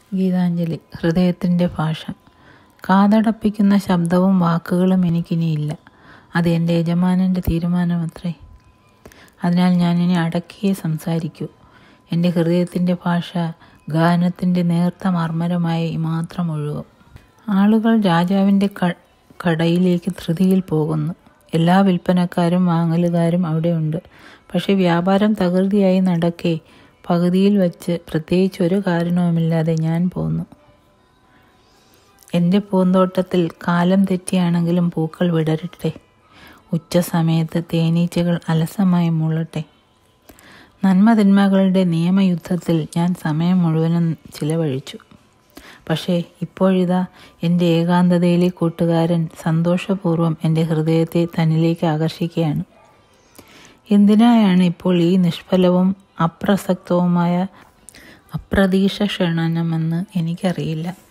ഗീതാഞ്ജലി ഹൃദയത്തിൻ്റെ ഭാഷ കാതടപ്പിക്കുന്ന ശബ്ദവും വാക്കുകളും എനിക്കിനിയില്ല അത് എൻ്റെ യജമാനൻ്റെ തീരുമാനമത്രേ അതിനാൽ ഞാനിനി അടക്കിയേ സംസാരിക്കൂ എൻ്റെ ഹൃദയത്തിൻ്റെ ഭാഷ ഗാനത്തിൻ്റെ നേർത്ത മർമ്മരമായി മാത്രം ഒഴുകും ആളുകൾ രാജാവിൻ്റെ ക കടയിലേക്ക് ധൃതിയിൽ പോകുന്നു എല്ലാ വിൽപ്പനക്കാരും വാങ്ങലുകാരും അവിടെയുണ്ട് പക്ഷേ വ്യാപാരം തകൃതിയായി നടക്കെ പകുതിയിൽ വച്ച് പ്രത്യേകിച്ച് ഒരു കാരണവുമില്ലാതെ ഞാൻ പോന്നു എൻ്റെ പൂന്തോട്ടത്തിൽ കാലം തെറ്റിയാണെങ്കിലും പൂക്കൾ വിടരട്ടെ ഉച്ച സമയത്ത് തേനീച്ചകൾ അലസമായി മുള്ളട്ടെ നന്മതിന്മകളുടെ നിയമയുദ്ധത്തിൽ ഞാൻ സമയം മുഴുവനും ചിലവഴിച്ചു പക്ഷേ ഇപ്പോഴിതാ എൻ്റെ ഏകാന്തതയിലെ കൂട്ടുകാരൻ സന്തോഷപൂർവ്വം എൻ്റെ ഹൃദയത്തെ തന്നിലേക്ക് ആകർഷിക്കുകയാണ് എന്തിനായാണ് ഇപ്പോൾ ഈ നിഷ്ഫലവും അപ്രസക്തവുമായ അപ്രതീക്ഷ ക്ഷണനമെന്ന് എനിക്കറിയില്ല